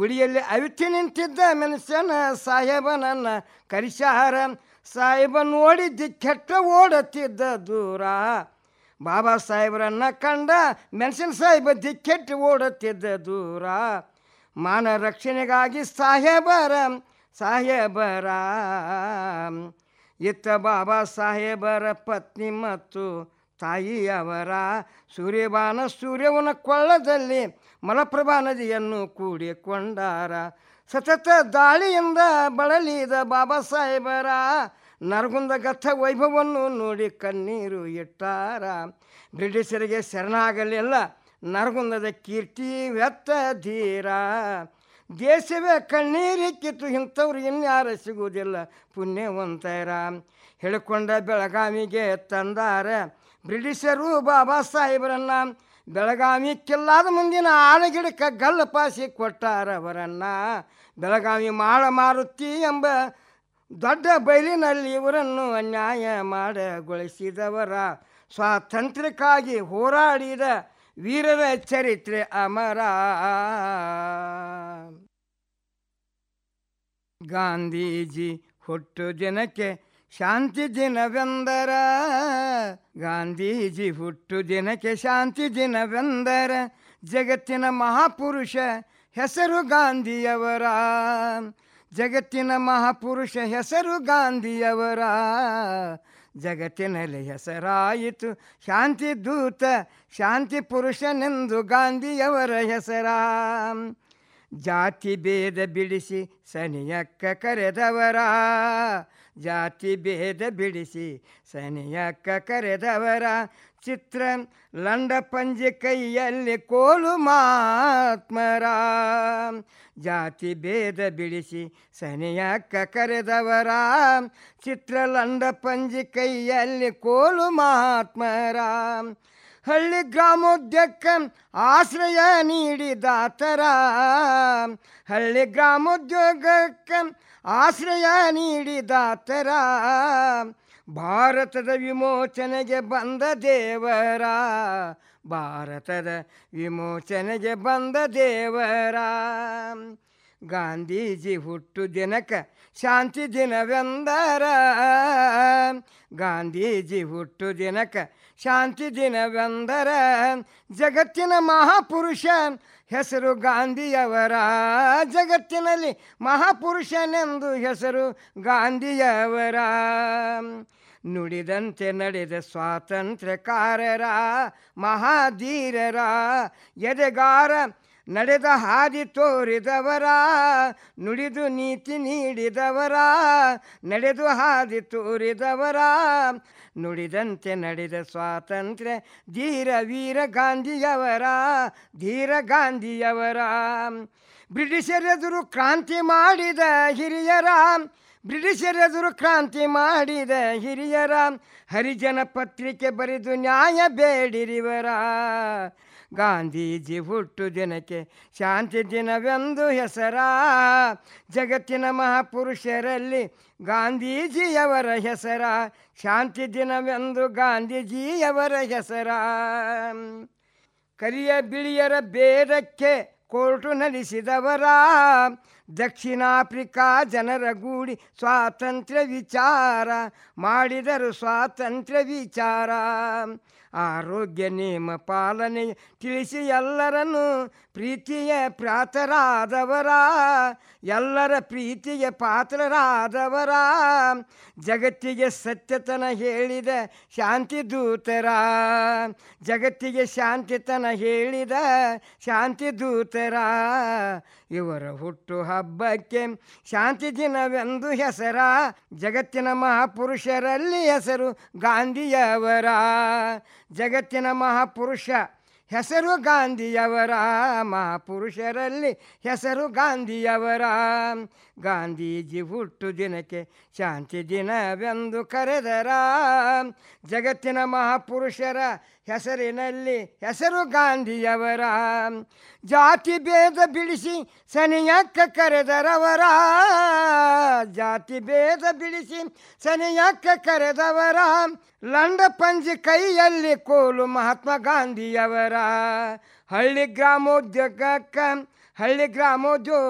ಗುಡಿಯಲ್ಲಿ ಅವಿತಿ ನಿಂತಿದ್ದ ಮನುಷ್ಯನ ಸಾಹೇಬನನ್ನ ಕರಿಸಾರ ಸಾಹೇಬ ನೋಡಿದ್ದ ಕೆಟ್ಟ ಓಡುತ್ತಿದ್ದ ದೂರ ಬಾಬಾ ಸಾಹೇಬರನ್ನ ಕಂಡ ಮೆಣಸಿನ ಸಾಹೇಬ ದಿಕ್ಕೆಟ್ಟು ಓಡುತ್ತಿದ್ದ ದೂರ ಮಾನ ರಕ್ಷಣೆಗಾಗಿ ಸಾಹೇಬರ ಸಾಹೇಬರ ಇತ್ತ ಬಾಬಾ ಸಾಹೇಬರ ಪತ್ನಿ ಮತ್ತು ತಾಯಿಯವರ ಸೂರ್ಯಬಾನ ಸೂರ್ಯವನ ಕೊಳ್ಳದಲ್ಲಿ ಮಲಪ್ರಭಾ ನದಿಯನ್ನು ಕೂಡಿಕೊಂಡಾರ ಸತತ ದಾಳಿಯಿಂದ ಬಳಲಿದ ಬಾಬಾ ಸಾಹೇಬರ ನರಗುಂದ ಗಥ ವೈಭವವನ್ನು ನೋಡಿ ಕಣ್ಣೀರು ಇಟ್ಟಾರ ಬ್ರಿಟಿಷರಿಗೆ ಶರಣಾಗಲಿಲ್ಲ ನರಗುಂದದ ಕೀರ್ತಿ ವ್ಯತ್ತ ಧೀರ ದೇಶವೇ ಕಣ್ಣೀರಿಕ್ಕಿತ್ತು ಇಂಥವ್ರು ಇನ್ಯಾರು ಸಿಗುವುದಿಲ್ಲ ಪುಣ್ಯವಂತರ ಹೇಳಿಕೊಂಡ ಬೆಳಗಾವಿಗೆ ತಂದಾರ ಬ್ರಿಟಿಷರು ಬಾಬಾ ಸಾಹೇಬರನ್ನ ಬೆಳಗಾವಿ ಕಿಲ್ಲಾದ ಮುಂದಿನ ಆಳಗಿಡಕ್ಕೆ ಗಲ್ಲಪಾಸಿ ಕೊಟ್ಟಾರ ಅವರನ್ನ ಬೆಳಗಾವಿ ಮಾಳ ಮಾರುತಿ ಎಂಬ ದೊಡ್ಡ ಬಯಲಿನಲ್ಲಿ ಇವರನ್ನು ಅನ್ಯಾಯ ಮಾಡಗೊಳಿಸಿದವರ ಸ್ವಾತಂತ್ರ್ಯಕ್ಕಾಗಿ ಹೋರಾಡಿದ ವೀರರ ಚರಿತ್ರೆ ಅಮರ ಗಾಂಧೀಜಿ ಹುಟ್ಟು ದಿನಕ್ಕೆ ಶಾಂತಿ ದಿನವೆಂದರ ಗಾಂಧೀಜಿ ಹುಟ್ಟು ದಿನಕ್ಕೆ ಶಾಂತಿ ದಿನವೆಂದರ ಜಗತ್ತಿನ ಮಹಾಪುರುಷ ಹೆಸರು ಗಾಂಧಿಯವರ ಜಗತ್ತಿನ ಮಹಾಪುರುಷ ಹೆಸರು ಗಾಂಧಿಯವರ ಜಗತ್ತಿನಲ್ಲಿ ಹೆಸರಾಯಿತು ಶಾಂತಿ ದೂತ ಶಾಂತಿ ಪುರುಷನೆಂದು ಗಾಂಧಿಯವರ ಹೆಸರ ಜಾತಿ ಭೇದ ಬಿಡಿಸಿ ಸನಿಯಕ್ಕ ಕರೆದವರ ಜಾತಿ ಭೇದ ಬಿಡಿಸಿ ಸನಿಯಕ್ಕ ಕರೆದವರ ಚಿತ್ರ ಲಂಡ ಪಂಜೆ ಕೈಯಲ್ಲಿ ಕೋಲು ಮಾತ್ಮರ ಜಾತಿ ಭೇದ ಬಿಡಿಸಿ ಸನಿಯಕ್ಕ ಕರೆದವರ ಚಿತ್ರ ಲಂಡ ಪಂಜಿ ಕೈಯಲ್ಲಿ ಕೋಲು ಮಹಾತ್ಮರ ಹಳ್ಳಿ ಗ್ರಾಮೋದ್ಯಕ್ಕೆ ಆಶ್ರಯ ನೀಡಿದಾತರ ಹಳ್ಳಿ ಗ್ರಾಮೋದ್ಯೋಗಕ್ಕೆ ಆಶ್ರಯ ನೀಡಿದಾತರ ಭಾರತದ ವಿಮೋಚನೆಗೆ ಬಂದ ದೇವರ ಭಾರತದ ವಿಮೋಚನೆಗೆ ಬಂದ ದೇವರ ಗಾಂಧೀಜಿ ಹುಟ್ಟು ದಿನಕ ಶಾಂತಿ ದಿನವೆಂದರ ಗಾಂಧೀಜಿ ಹುಟ್ಟು ದಿನಕ ಶಾಂತಿ ದಿನವೆಂದರ ಜಗತ್ತಿನ ಮಹಾಪುರುಷ ಹೆಸರು ಗಾಂಧಿಯವರ ಜಗತ್ತಿನಲ್ಲಿ ಮಹಾಪುರುಷನೆಂದು ಹೆಸರು ಗಾಂಧಿಯವರ ನುಡಿದಂತೆ ನಡೆದ ಸ್ವಾತಂತ್ರ್ಯಕಾರರ ಮಹಾಧೀರರ ಎದೆಗಾರ ನಡೆದ ಹಾದಿ ತೋರಿದವರ ನುಡಿದು ನೀತಿ ನೀಡಿದವರ ನಡೆದು ಹಾದಿ ತೋರಿದವರ ನುಡಿದಂತೆ ನಡೆದ ಸ್ವಾತಂತ್ರ್ಯ ಧೀರ ವೀರ ಗಾಂಧಿಯವರ ಧೀರ ಗಾಂಧಿಯವರ ಬ್ರಿಟಿಷರೆದುರು ಕ್ರಾಂತಿ ಮಾಡಿದ ಹಿರಿಯರ ಬ್ರಿಟಿಷರೆದುರು ಕ್ರಾಂತಿ ಮಾಡಿದ ಹಿರಿಯರ ಹರಿಜನ ಪತ್ರಿಕೆ ಬರೆದು ನ್ಯಾಯ ಬೇಡಿರಿವರ ಗಾಂಧೀಜಿ ಹುಟ್ಟು ದಿನಕ್ಕೆ ಶಾಂತಿ ದಿನವೆಂದು ಹೆಸರ ಜಗತ್ತಿನ ಮಹಾಪುರುಷರಲ್ಲಿ ಗಾಂಧೀಜಿಯವರ ಹೆಸರ ಶಾಂತಿ ದಿನವೆಂದು ಗಾಂಧೀಜಿಯವರ ಹೆಸರ ಕರಿಯ ಬಿಳಿಯರ ಭೇದಕ್ಕೆ ಕೋರ್ಟು ನಡೆಸಿದವರ ದಕ್ಷಿಣ ಆಫ್ರಿಕಾ ಜನರ ಗೂಡಿ ಸ್ವಾತಂತ್ರ್ಯ ವಿಚಾರ ಮಾಡಿದರು ಸ್ವಾತಂತ್ರ್ಯ ವಿಚಾರ ಆರೋಗ್ಯ ನಿಯಮ ಪಾಲನೆ ತಿಳಿಸಿ ಎಲ್ಲರನ್ನು ಪ್ರೀತಿಯ ಪ್ರಾತರಾದವರ ಎಲ್ಲರ ಪ್ರೀತಿಗೆ ಪಾತ್ರರಾದವರ ಜಗತ್ತಿಗೆ ಸತ್ಯತನ ಹೇಳಿದ ಶಾಂತಿ ದೂತರ ಜಗತ್ತಿಗೆ ಶಾಂತಿತನ ಹೇಳಿದ ಶಾಂತಿ ದೂತರ ಇವರ ಹುಟ್ಟು ಹಬ್ಬಕ್ಕೆ ಶಾಂತಿ ದಿನವೆಂದು ಹೆಸರ ಜಗತ್ತಿನ ಮಹಾಪುರುಷರಲ್ಲಿ ಹೆಸರು ಗಾಂಧಿಯವರ ಜಗತ್ತಿನ ಮಹಾಪುರುಷ ಹೆಸರು ಗಾಂಧಿಯವರ ಮಹಾಪುರುಷರಲ್ಲಿ ಹೆಸರು ಗಾಂಧಿಯವರ ಗಾಂಧೀಜಿ ಹುಟ್ಟು ದಿನಕ್ಕೆ ಶಾಂತಿ ದಿನವೆಂದು ಕರೆದರ ಜಗತ್ತಿನ ಮಹಾಪುರುಷರ ಹೆಸರಿನಲ್ಲಿ ಹೆಸರು ಗಾಂಧಿಯವರ ಜಾತಿ ಭೇದ ಬಿಡಿಸಿ ಸನಿಯಕ್ಕ ಕರೆದರವರ ಜಾತಿ ಭೇದ ಬಿಡಿಸಿ ಸನಿಯಕ್ಕ ಕರೆದವರ ಲಂಡ ಪಂಜಿ ಕೈಯಲ್ಲಿ ಕೋಲು ಮಹಾತ್ಮ ಗಾಂಧಿಯವರ ಹಳ್ಳಿ ಗ್ರಾಮೋದ್ಯೋಗಕ್ಕೆ ಹಳ್ಳಿ ಗ್ರಾಮೋದ್ಯೋಗ